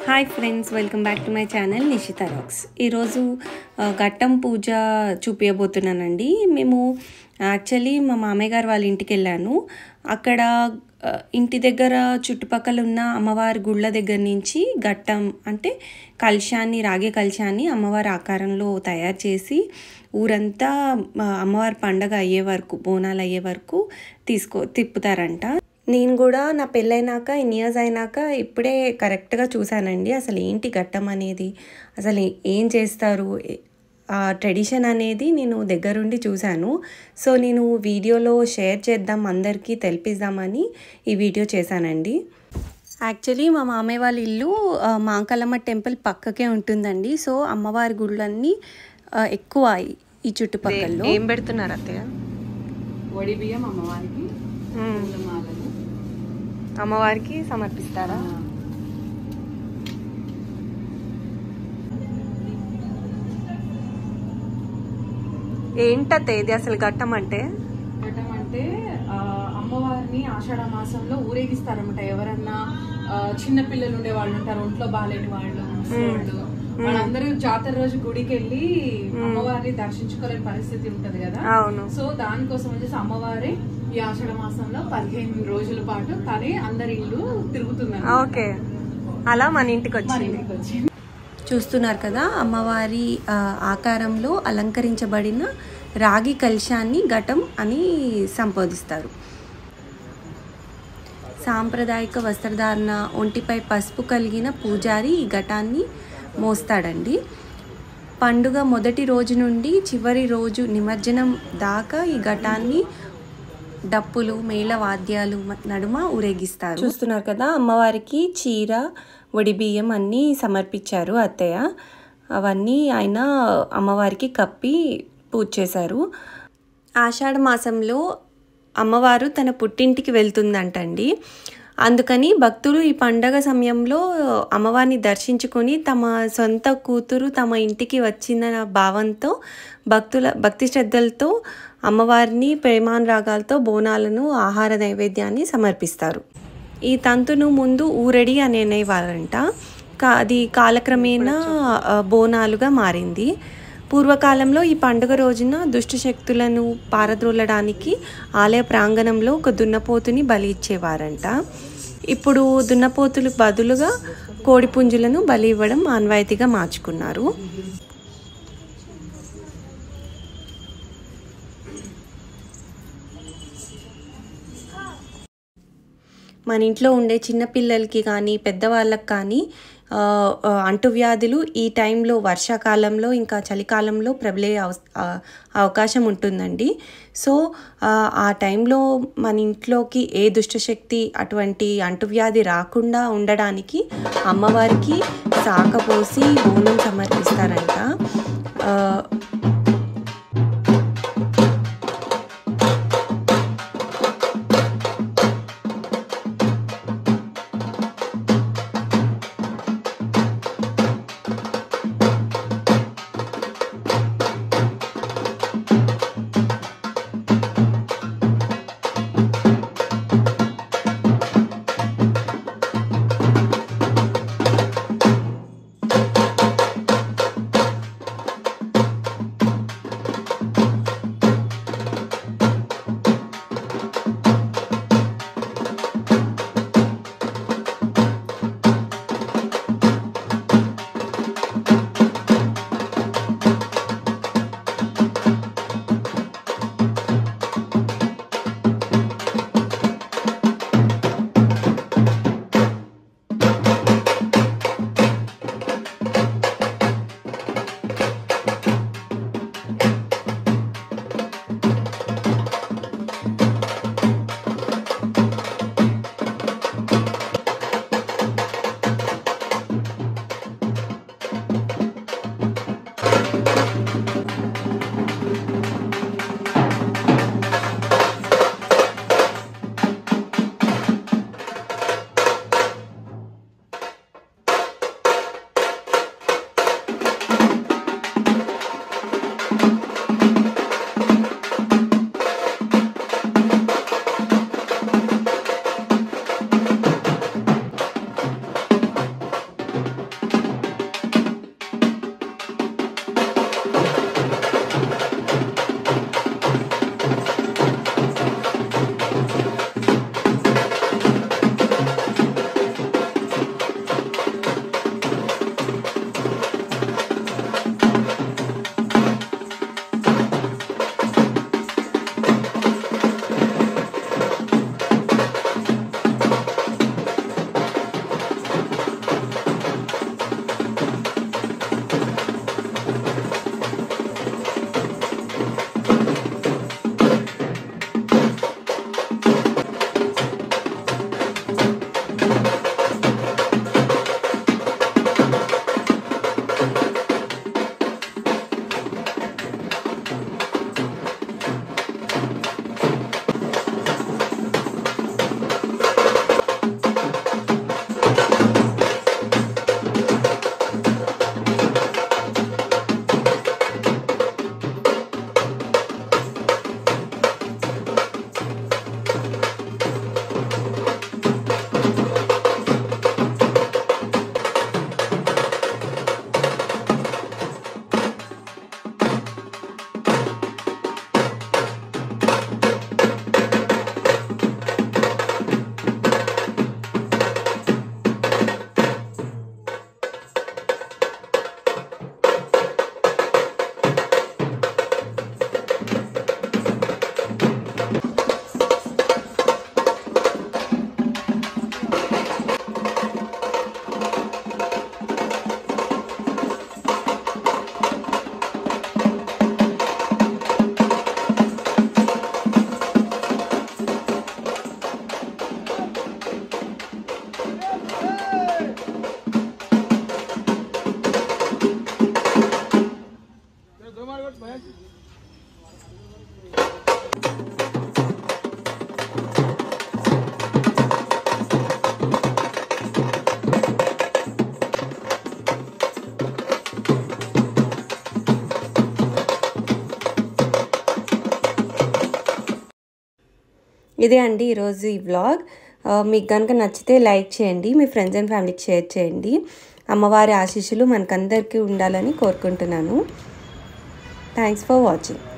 Hi friends welcome back to my channel Nishitha rocks ఈరోజు ఆ, ఘట్టం పూజ చూపించబోతున్నానండి మేము యాక్చువల్లీ మా మామయ్య గారు వాళ్ళ ఇంటికి వెళ్ళాను అక్కడ ఆ, ఇంటి దగ్గర చుట్టుపక్కల ఉన్న అమ్మవారి గుళ్ళ దగ్గర నుంచి ఘట్టం అంటే కలశాన్ని రాగే కలశాన్ని అమ్మవారి ఆకారంలో తయారు చేసి ఊరంతా ఆ, అమ్మవారి పండగ అయ్యే వరకు బోనాలు అయ్యే వరకు తీసుకో తిప్పుతారంట నేను కూడా నా పెళ్ళైనాక ఇన్ని ఇయర్స్ అయినాక ఇప్పుడే కరెక్ట్గా చూశానండి అసలు ఏంటి ఘట్టం అనేది అసలు ఏం చేస్తారు ఆ ట్రెడిషన్ అనేది నేను దగ్గరుండి చూశాను సో నేను వీడియోలో షేర్ చేద్దాం అందరికీ తెలిపిద్దామని ఈ వీడియో చేశానండి యాక్చువల్లీ మా మామయ్య వాళ్ళ ఇల్లు ఆ, మాంకలమ్మ టెంపుల్ పక్కకే ఉంటుందండి సో అమ్మవారి గుళ్ళన్నీ ఆ, ఎక్కువ ఈ- ఈ చుట్టుపక్కల ఏం పెడుతున్నారు అత్తయ్య వడి బియ్యం అమ్మవారికి పూలమాలలు అమ్మవారికి సమర్పిస్తారా ఏంటత్తే ఇది అసలు ఘట్టం అంటే ఘటం అంటే ఆ, అమ్మవారిని ఆషాఢ మాసంలో ఊరేగిస్తారన్నమాట ఎవరన్నా ఆ, చిన్న పిల్లలు ఉండే వాళ్ళు ఉంటారు ఒంట్లో బాగాలేని వాళ్ళు ముసలోళ్ళు. వాళ్ళందరూ జాతర రోజు గుడికి వెళ్ళి అమ్మవారిని దర్శించుకోలేని పరిస్థితి ఉంటది కదా అవును సో దానికోసం వచ్చేసి అమ్మవారి ఈ ఆషాఢ మాసంలో పదిహేను రోజుల పాటు తనే అందరి ఇల్లు తిరుగుతుంది ఓకే అలా మన ఇంటికి వచ్చింది వచ్చి చూస్తున్నారు కదా అమ్మవారి ఆ, ఆకారంలో అలంకరించబడిన రాగి కలశాన్ని ఘటం అని సంబోధిస్తారు సాంప్రదాయక వస్త్రధారణ ఒంటిపై పసుపు కలిగిన పూజారి ఈ ఘటాన్ని మోస్తాడండి పండుగ మొదటి రోజు నుండి చివరి రోజు నిమజ్జనం దాకా ఈ ఘటాన్ని డప్పులు మేళ వాద్యాలు మ- నడుమ ఊరేగిస్తారు చూస్తున్నారు కదా అమ్మవారికి చీర వడి బియ్యం అన్నీ సమర్పించారు అత్తయ్య అవన్నీ ఆయన అమ్మవారికి కప్పి పూజ చేశారు ఆషాఢ మాసంలో అమ్మవారు తన పుట్టింటికి వెళ్తుందంటండి అందుకని భక్తులు ఈ పండగ సమయంలో అమ్మవారిని దర్శించుకొని తమ సొంత కూతురు తమ ఇంటికి వచ్చిన భావంతో భక్తుల భక్తి శ్రద్ధలతో అమ్మవారిని ప్రేమానురాగాలతో బోనాలను ఆహార నైవేద్యాన్ని సమర్పిస్తారు ఈ తంతును ముందు ఊరడి అని అనేవారంట కా- అది కాలక్రమేణా ఆ, బోనాలుగా మారింది పూర్వకాలంలో ఈ పండుగ రోజున దుష్ట శక్తులను పారద్రోలడానికి ఆలయ ప్రాంగణంలో ఒక దున్నపోతుని బలి ఇచ్చేవారంట ఇప్పుడు దున్నపోతులు బదులుగా కోడిపుంజులను బలి ఇవ్వడం ఆన్వాయితీగా మార్చుకున్నారు మన ఇంట్లో ఉండే చిన్నపిల్లలకి కానీ పెద్దవాళ్ళకి కానీ ఆ, ఆ, అంటువ్యాధులు ఈ టైంలో వర్షాకాలంలో ఇంకా చలికాలంలో ప్రబలే అవ- ఆ, అవకాశం ఉంటుందండి సో ఆ, ఆ టైంలో మన ఇంట్లోకి ఏ దుష్టశక్తి అటువంటి అంటువ్యాధి రాకుండా ఉండడానికి అమ్మవారికి సాకపోసి బోనం సమర్పిస్తారంట ఆ, ఇదే అండి ఈరోజు ఈ వ్లాగ్ ఆ, మీకు కనుక నచ్చితే లైక్ చేయండి మీ ఫ్రెండ్స్ అండ్ ఫ్యామిలీకి షేర్ చేయండి అమ్మవారి ఆశీస్సులు మనకందరికీ ఉండాలని కోరుకుంటున్నాను థ్యాంక్స్ ఫర్ వాచింగ్